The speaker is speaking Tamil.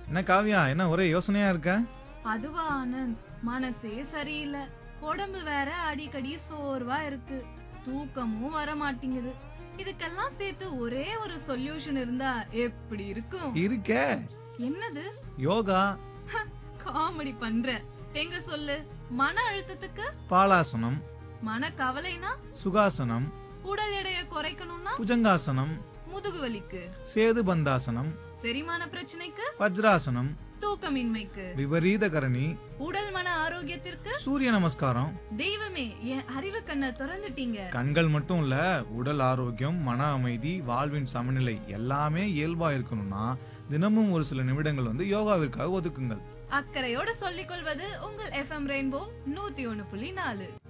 என்ன காவியா என்ன ஒரே யோசனையா இருக்க அதுவா ஆனந்த் மனசே சரியில்லை உடம்பு வேற அடிக்கடி சோர்வா இருக்கு தூக்கமும் வர மாட்டேங்குது இதுக்கெல்லாம் சேர்த்து ஒரே ஒரு சொல்யூஷன் இருந்தா எப்படி இருக்கும் இருக்கே என்னது யோகா காமெடி பண்ற எங்க சொல்லு மன அழுத்தத்துக்கு பாலாசனம் மன கவலைனா சுகாசனம் உடல் எடையை குறைக்கணும்னா புஜங்காசனம் முதுகு வலிக்கு சேது பந்தாசனம் செரிமான பிரச்சனைக்கு வஜ்ராசனம் தூக்கமின்மைக்கு விபரீத கரணி உடல் மன ஆரோக்கியத்திற்கு சூரிய நமஸ்காரம் தெய்வமே என் அறிவு கண்ணை திறந்துட்டீங்க கண்கள் மட்டும் இல்ல உடல் ஆரோக்கியம் மன அமைதி வாழ்வின் சமநிலை எல்லாமே இயல்பா இருக்கணும்னா தினமும் ஒரு சில நிமிடங்கள் வந்து யோகாவிற்காக ஒதுக்குங்கள் அக்கறையோட சொல்லிக் கொள்வது உங்கள் எஃப்எம் ரெயின்போ நூத்தி ஒண்ணு புள்ளி நாலு